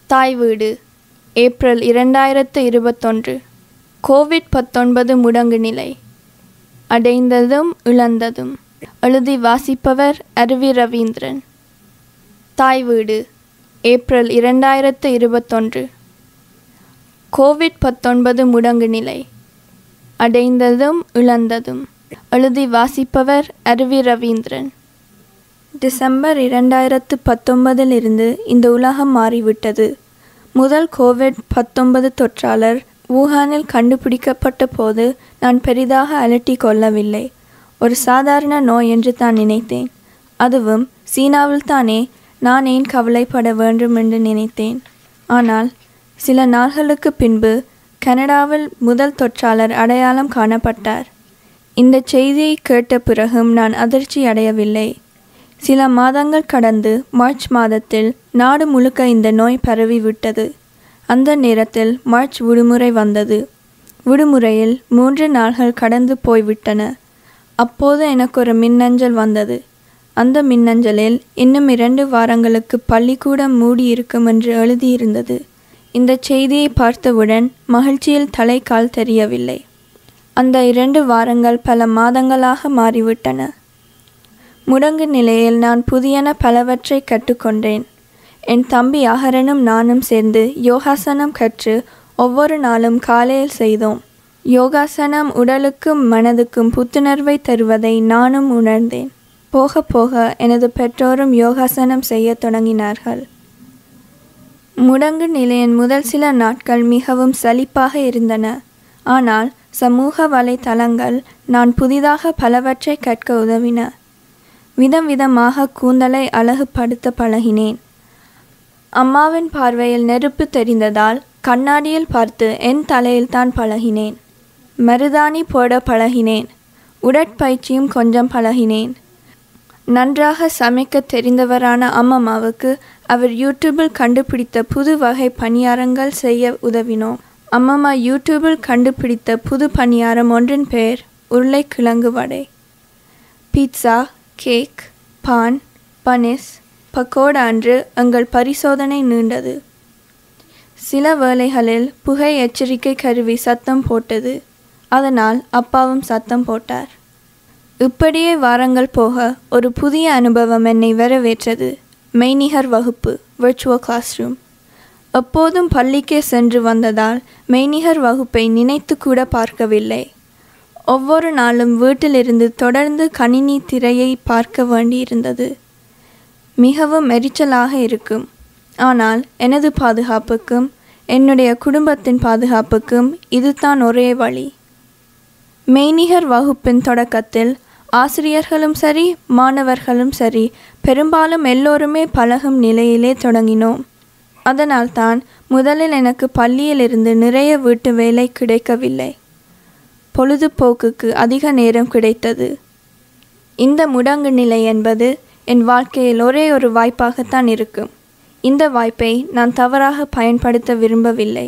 தாய் வீடு ஏப்ரல் இரண்டாயிரத்து இருபத்தொன்று கோவிட் பத்தொன்பது முடங்கு நிலை அடைந்ததும் இழந்ததும் எழுதி வாசிப்பவர் அருவி ரவீந்திரன் தாய் வீடு ஏப்ரல் இரண்டாயிரத்து இருபத்தொன்று கோவிட் பத்தொன்பது முடங்கு நிலை அடைந்ததும் இழந்ததும் எழுதி வாசிப்பவர் அருவி ரவீந்திரன் டிசம்பர் இரண்டாயிரத்து பத்தொன்பதில் இருந்து இந்த உலகம் மாறிவிட்டது முதல் கோவிட் பத்தொன்பது தொற்றாளர் வூஹானில் கண்டுபிடிக்கப்பட்ட போது நான் பெரிதாக அலட்டி கொள்ளவில்லை ஒரு சாதாரண நோய் என்று தான் நினைத்தேன் அதுவும் சீனாவில் தானே நான் ஏன் கவலைப்பட வேண்டும் என்று நினைத்தேன் ஆனால் சில நாள்களுக்கு பின்பு கனடாவில் முதல் தொற்றாளர் அடையாளம் காணப்பட்டார் இந்த செய்தியை கேட்ட பிறகும் நான் அதிர்ச்சி அடையவில்லை சில மாதங்கள் கடந்து மார்ச் மாதத்தில் நாடு முழுக்க இந்த நோய் பரவிவிட்டது அந்த நேரத்தில் மார்ச் விடுமுறை வந்தது விடுமுறையில் மூன்று நாள்கள் கடந்து போய்விட்டன அப்போது எனக்கு ஒரு மின்னஞ்சல் வந்தது அந்த மின்னஞ்சலில் இன்னும் இரண்டு வாரங்களுக்கு பள்ளிக்கூடம் மூடி இருக்கும் என்று எழுதியிருந்தது இந்த செய்தியை பார்த்தவுடன் மகிழ்ச்சியில் தலைக்கால் தெரியவில்லை அந்த இரண்டு வாரங்கள் பல மாதங்களாக மாறிவிட்டன முடங்கு நிலையில் நான் புதியன பலவற்றை கற்றுக்கொண்டேன் என் தம்பி அகரனும் நானும் சேர்ந்து யோகாசனம் கற்று ஒவ்வொரு நாளும் காலையில் செய்தோம் யோகாசனம் உடலுக்கும் மனதுக்கும் புத்துணர்வை தருவதை நானும் உணர்ந்தேன் போக போக எனது பெற்றோரும் யோகாசனம் செய்ய தொடங்கினார்கள் முடங்கு நிலையின் முதல் சில நாட்கள் மிகவும் சலிப்பாக இருந்தன ஆனால் சமூக வலைத்தளங்கள் நான் புதிதாக பலவற்றை கற்க உதவின விதம் விதமாக கூந்தலை அழகுபடுத்த பழகினேன் அம்மாவின் பார்வையில் நெருப்பு தெரிந்ததால் கண்ணாடியில் பார்த்து என் தலையில் தான் பழகினேன் மருதாணி போட பழகினேன் உடற்பயிற்சியும் கொஞ்சம் பழகினேன் நன்றாக சமைக்க தெரிந்தவரான அம்மம்மாவுக்கு அவர் யூடியூபில் கண்டுபிடித்த புது வகை பணியாரங்கள் செய்ய உதவினோம் அம்மம்மா யூடியூபில் கண்டுபிடித்த புது பணியாரம் ஒன்றின் பெயர் உருளைக்கிழங்கு வடை பீட்சா கேக் பான் பனிஸ் பக்கோடா அன்று எங்கள் பரிசோதனை நீண்டது சில வேளைகளில் புகை எச்சரிக்கை கருவி சத்தம் போட்டது அதனால் அப்பாவும் சத்தம் போட்டார் இப்படியே வாரங்கள் போக ஒரு புதிய அனுபவம் என்னை வரவேற்றது மெய்நிகர் வகுப்பு விர்ச்சுவல் கிளாஸ் ரூம் எப்போதும் பள்ளிக்கே சென்று வந்ததால் மெய்நிகர் வகுப்பை நினைத்து கூட பார்க்கவில்லை ஒவ்வொரு நாளும் வீட்டிலிருந்து தொடர்ந்து கணினி திரையை பார்க்க வேண்டியிருந்தது மிகவும் எரிச்சலாக இருக்கும் ஆனால் எனது பாதுகாப்புக்கும் என்னுடைய குடும்பத்தின் பாதுகாப்புக்கும் இதுதான் ஒரே வழி மெய்நிகர் வகுப்பின் தொடக்கத்தில் ஆசிரியர்களும் சரி மாணவர்களும் சரி பெரும்பாலும் எல்லோருமே பழகும் நிலையிலே தொடங்கினோம் அதனால்தான் முதலில் எனக்கு பள்ளியிலிருந்து நிறைய வீட்டு வேலை கிடைக்கவில்லை பொழுதுபோக்குக்கு அதிக நேரம் கிடைத்தது இந்த முடங்கு நிலை என்பது என் வாழ்க்கையில் ஒரே ஒரு வாய்ப்பாகத்தான் இருக்கும் இந்த வாய்ப்பை நான் தவறாக பயன்படுத்த விரும்பவில்லை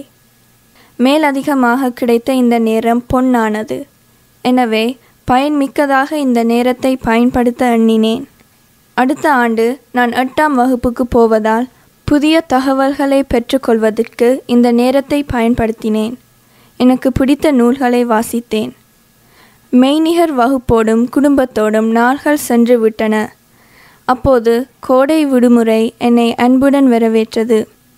மேலதிகமாக கிடைத்த இந்த நேரம் பொன்னானது எனவே பயன்மிக்கதாக இந்த நேரத்தை பயன்படுத்த எண்ணினேன் அடுத்த ஆண்டு நான் எட்டாம் வகுப்புக்கு போவதால் புதிய தகவல்களை பெற்றுக்கொள்வதற்கு இந்த நேரத்தை பயன்படுத்தினேன் எனக்கு பிடித்த நூல்களை வாசித்தேன் மெய்நிகர் வகுப்போடும் குடும்பத்தோடும் நாள்கள் சென்று விட்டன அப்போது கோடை விடுமுறை என்னை அன்புடன் வரவேற்றது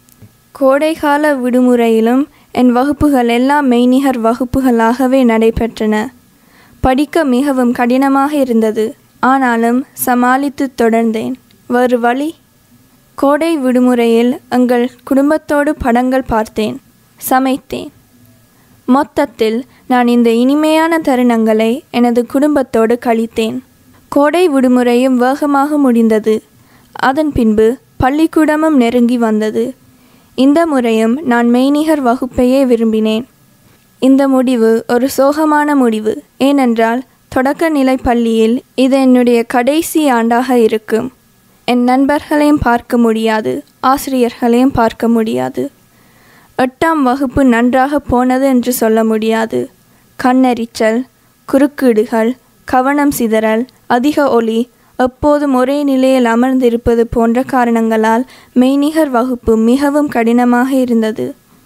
கோடைகால விடுமுறையிலும் என் வகுப்புகள் எல்லாம் மெய்நிகர் வகுப்புகளாகவே நடைபெற்றன படிக்க மிகவும் கடினமாக இருந்தது ஆனாலும் சமாளித்து தொடர்ந்தேன் வேறு வழி கோடை விடுமுறையில் எங்கள் குடும்பத்தோடு படங்கள் பார்த்தேன் சமைத்தேன் மொத்தத்தில் நான் இந்த இனிமையான தருணங்களை எனது குடும்பத்தோடு கழித்தேன் கோடை விடுமுறையும் வேகமாக முடிந்தது அதன் பின்பு பள்ளிக்கூடமும் நெருங்கி வந்தது இந்த முறையும் நான் மெய்நிகர் வகுப்பையே விரும்பினேன் இந்த முடிவு ஒரு சோகமான முடிவு ஏனென்றால் தொடக்க நிலை பள்ளியில் இது என்னுடைய கடைசி ஆண்டாக இருக்கும் என் நண்பர்களையும் பார்க்க முடியாது ஆசிரியர்களையும் பார்க்க முடியாது எட்டாம் வகுப்பு நன்றாக போனது என்று சொல்ல முடியாது கண்ணெரிச்சல் குறுக்கீடுகள் கவனம் சிதறல் அதிக ஒளி எப்போதும் ஒரே நிலையில் அமர்ந்திருப்பது போன்ற காரணங்களால் மெய்நிகர் வகுப்பு மிகவும் கடினமாக இருந்தது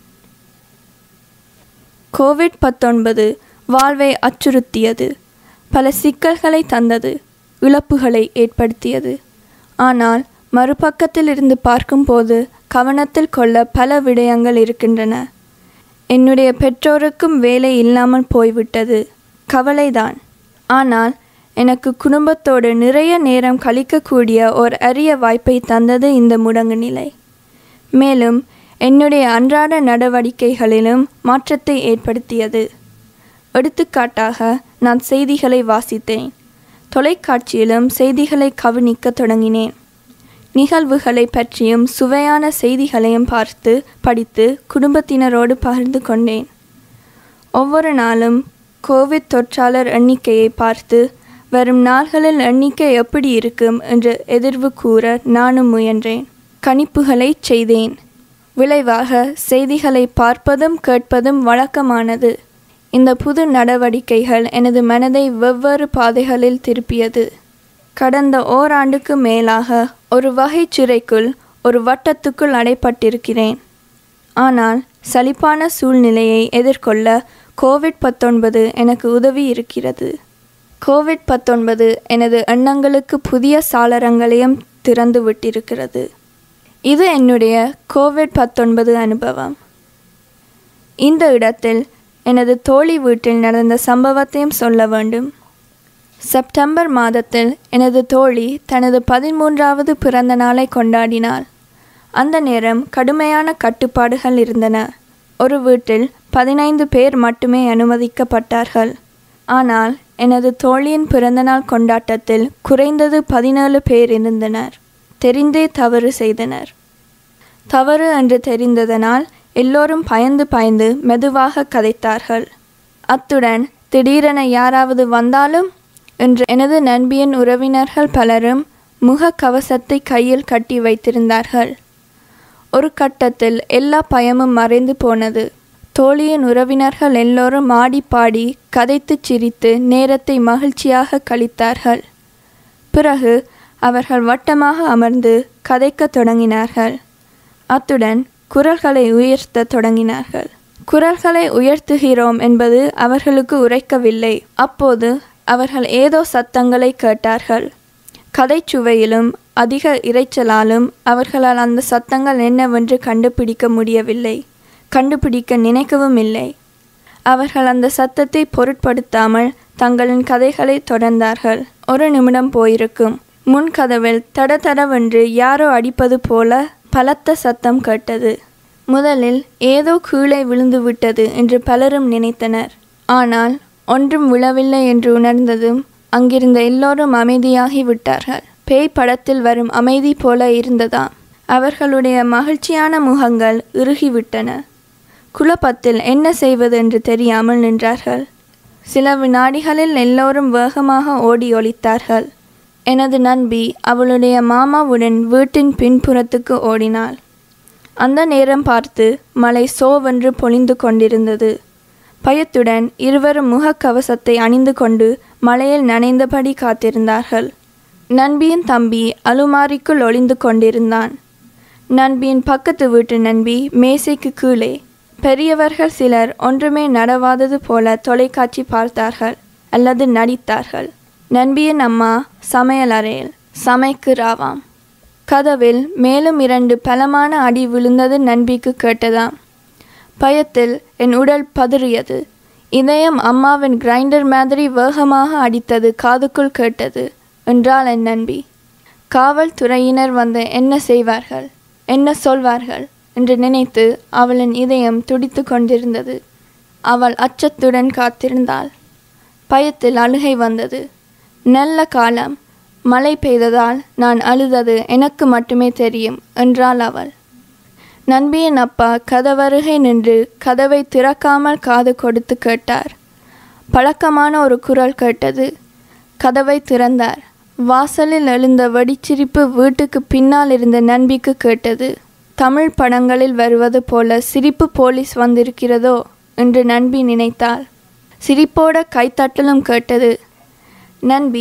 கோவிட் பத்தொன்பது வாழ்வை அச்சுறுத்தியது பல சிக்கல்களை தந்தது இழப்புகளை ஏற்படுத்தியது ஆனால் மறுபக்கத்தில் இருந்து பார்க்கும்போது கவனத்தில் கொள்ள பல விடயங்கள் இருக்கின்றன என்னுடைய பெற்றோருக்கும் வேலை இல்லாமல் போய்விட்டது கவலைதான் ஆனால் எனக்கு குடும்பத்தோடு நிறைய நேரம் கழிக்கக்கூடிய ஒரு அரிய வாய்ப்பை தந்தது இந்த முடங்கு நிலை மேலும் என்னுடைய அன்றாட நடவடிக்கைகளிலும் மாற்றத்தை ஏற்படுத்தியது எடுத்துக்காட்டாக நான் செய்திகளை வாசித்தேன் தொலைக்காட்சியிலும் செய்திகளை கவனிக்க தொடங்கினேன் நிகழ்வுகளை பற்றியும் சுவையான செய்திகளையும் பார்த்து படித்து குடும்பத்தினரோடு பகிர்ந்து கொண்டேன் ஒவ்வொரு நாளும் கோவிட் தொற்றாளர் எண்ணிக்கையை பார்த்து வரும் நாள்களில் எண்ணிக்கை எப்படி இருக்கும் என்று எதிர்வு கூற நானும் முயன்றேன் கணிப்புகளை செய்தேன் விளைவாக செய்திகளை பார்ப்பதும் கேட்பதும் வழக்கமானது இந்த புது நடவடிக்கைகள் எனது மனதை வெவ்வேறு பாதைகளில் திருப்பியது கடந்த ஓராண்டுக்கு மேலாக ஒரு வகை சிறைக்குள் ஒரு வட்டத்துக்குள் அடைப்பட்டிருக்கிறேன் ஆனால் சலிப்பான சூழ்நிலையை எதிர்கொள்ள கோவிட் பத்தொன்பது எனக்கு உதவி இருக்கிறது கோவிட் பத்தொன்பது எனது எண்ணங்களுக்கு புதிய சாளரங்களையும் திறந்து விட்டிருக்கிறது இது என்னுடைய கோவிட் பத்தொன்பது அனுபவம் இந்த இடத்தில் எனது தோழி வீட்டில் நடந்த சம்பவத்தையும் சொல்ல வேண்டும் செப்டம்பர் மாதத்தில் எனது தோழி தனது பதிமூன்றாவது பிறந்த நாளை கொண்டாடினாள் அந்த நேரம் கடுமையான கட்டுப்பாடுகள் இருந்தன ஒரு வீட்டில் பதினைந்து பேர் மட்டுமே அனுமதிக்கப்பட்டார்கள் ஆனால் எனது தோழியின் பிறந்தநாள் கொண்டாட்டத்தில் குறைந்தது பதினேழு பேர் இருந்தனர் தெரிந்தே தவறு செய்தனர் தவறு என்று தெரிந்ததனால் எல்லோரும் பயந்து பயந்து மெதுவாக கதைத்தார்கள் அத்துடன் திடீரென யாராவது வந்தாலும் என்று எனது நண்பியின் உறவினர்கள் பலரும் முக கவசத்தை கையில் கட்டி வைத்திருந்தார்கள் ஒரு கட்டத்தில் எல்லா பயமும் மறைந்து போனது தோழியின் உறவினர்கள் எல்லோரும் ஆடி பாடி கதைத்து சிரித்து நேரத்தை மகிழ்ச்சியாக கழித்தார்கள் பிறகு அவர்கள் வட்டமாக அமர்ந்து கதைக்கத் தொடங்கினார்கள் அத்துடன் குரல்களை உயர்த்த தொடங்கினார்கள் குரல்களை உயர்த்துகிறோம் என்பது அவர்களுக்கு உரைக்கவில்லை அப்போது அவர்கள் ஏதோ சத்தங்களை கேட்டார்கள் கதைச்சுவையிலும் அதிக இரைச்சலாலும் அவர்களால் அந்த சத்தங்கள் என்னவென்று கண்டுபிடிக்க முடியவில்லை கண்டுபிடிக்க நினைக்கவும் இல்லை அவர்கள் அந்த சத்தத்தை பொருட்படுத்தாமல் தங்களின் கதைகளை தொடர்ந்தார்கள் ஒரு நிமிடம் போயிருக்கும் முன் கதவில் தட தடவென்று யாரோ அடிப்பது போல பலத்த சத்தம் கேட்டது முதலில் ஏதோ கீழே விழுந்து விட்டது என்று பலரும் நினைத்தனர் ஆனால் ஒன்றும் விழவில்லை என்று உணர்ந்ததும் அங்கிருந்த எல்லோரும் அமைதியாகி விட்டார்கள் பேய் படத்தில் வரும் அமைதி போல இருந்ததாம் அவர்களுடைய மகிழ்ச்சியான முகங்கள் இறுகிவிட்டன குழப்பத்தில் என்ன செய்வது என்று தெரியாமல் நின்றார்கள் சில வினாடிகளில் எல்லோரும் வேகமாக ஓடி ஒளித்தார்கள் எனது நண்பி அவளுடைய மாமாவுடன் வீட்டின் பின்புறத்துக்கு ஓடினாள் அந்த நேரம் பார்த்து மழை சோவென்று பொழிந்து கொண்டிருந்தது பயத்துடன் இருவரும் முகக்கவசத்தை அணிந்து கொண்டு மழையில் நனைந்தபடி காத்திருந்தார்கள் நண்பியின் தம்பி அலுமாரிக்குள் ஒளிந்து கொண்டிருந்தான் நண்பியின் பக்கத்து வீட்டு நண்பி மேசைக்கு கீழே பெரியவர்கள் சிலர் ஒன்றுமே நடவாதது போல தொலைக்காட்சி பார்த்தார்கள் அல்லது நடித்தார்கள் நண்பியின் அம்மா சமையல் அறையில் சமைக்கிறாவாம் கதவில் மேலும் இரண்டு பலமான அடி விழுந்தது நண்பிக்கு கேட்டதாம் பயத்தில் என் உடல் பதறியது இதயம் அம்மாவின் கிரைண்டர் மாதிரி வேகமாக அடித்தது காதுக்குள் கேட்டது என்றாள் என் நண்பி காவல்துறையினர் வந்து என்ன செய்வார்கள் என்ன சொல்வார்கள் என்று நினைத்து அவளின் இதயம் துடித்து கொண்டிருந்தது அவள் அச்சத்துடன் காத்திருந்தாள் பயத்தில் அழுகை வந்தது நல்ல காலம் மழை பெய்ததால் நான் அழுதது எனக்கு மட்டுமே தெரியும் என்றாள் அவள் நண்பியின் அப்பா கதவருகே நின்று கதவை திறக்காமல் காது கொடுத்து கேட்டார் பழக்கமான ஒரு குரல் கேட்டது கதவை திறந்தார் வாசலில் எழுந்த வெடிச்சிரிப்பு வீட்டுக்கு பின்னால் இருந்த நண்பிக்கு கேட்டது தமிழ் படங்களில் வருவது போல சிரிப்பு போலீஸ் வந்திருக்கிறதோ என்று நண்பி நினைத்தாள் சிரிப்போட கைத்தட்டலும் கேட்டது நண்பி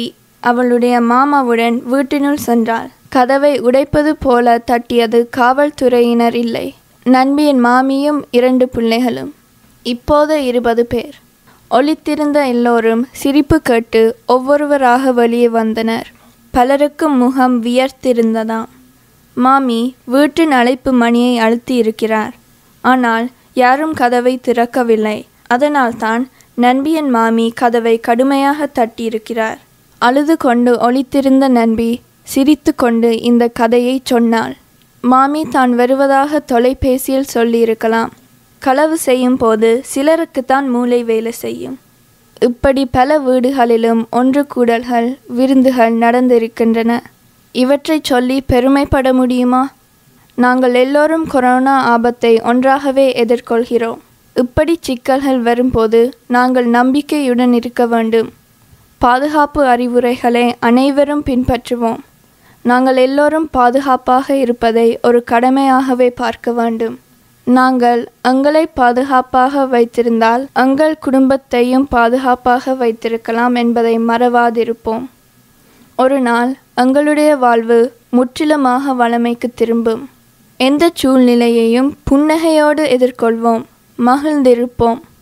அவளுடைய மாமாவுடன் வீட்டினுள் சென்றாள் கதவை உடைப்பது போல தட்டியது காவல்துறையினர் இல்லை நண்பியின் மாமியும் இரண்டு பிள்ளைகளும் இப்போது இருபது பேர் ஒளித்திருந்த எல்லோரும் சிரிப்பு கேட்டு ஒவ்வொருவராக வெளியே வந்தனர் பலருக்கும் முகம் வியர்த்திருந்ததாம் மாமி வீட்டின் அழைப்பு மணியை அழுத்தி இருக்கிறார் ஆனால் யாரும் கதவை திறக்கவில்லை அதனால்தான் நண்பியின் மாமி கதவை கடுமையாக தட்டியிருக்கிறார் அழுது கொண்டு ஒளித்திருந்த நண்பி சிரித்து கொண்டு இந்த கதையை சொன்னாள் மாமி தான் வருவதாக தொலைபேசியில் சொல்லியிருக்கலாம் களவு செய்யும் போது சிலருக்குத்தான் மூளை வேலை செய்யும் இப்படி பல வீடுகளிலும் ஒன்று கூடல்கள் விருந்துகள் நடந்திருக்கின்றன இவற்றை சொல்லி பெருமைப்பட முடியுமா நாங்கள் எல்லோரும் கொரோனா ஆபத்தை ஒன்றாகவே எதிர்கொள்கிறோம் இப்படி சிக்கல்கள் வரும்போது நாங்கள் நம்பிக்கையுடன் இருக்க வேண்டும் பாதுகாப்பு அறிவுரைகளை அனைவரும் பின்பற்றுவோம் நாங்கள் எல்லோரும் பாதுகாப்பாக இருப்பதை ஒரு கடமையாகவே பார்க்க வேண்டும் நாங்கள் எங்களை பாதுகாப்பாக வைத்திருந்தால் எங்கள் குடும்பத்தையும் பாதுகாப்பாக வைத்திருக்கலாம் என்பதை மறவாதிருப்போம் ஒரு நாள் எங்களுடைய வாழ்வு முற்றிலுமாக வளமைக்கு திரும்பும் எந்த சூழ்நிலையையும் புன்னகையோடு எதிர்கொள்வோம் மகிழ்ந்திருப்போம்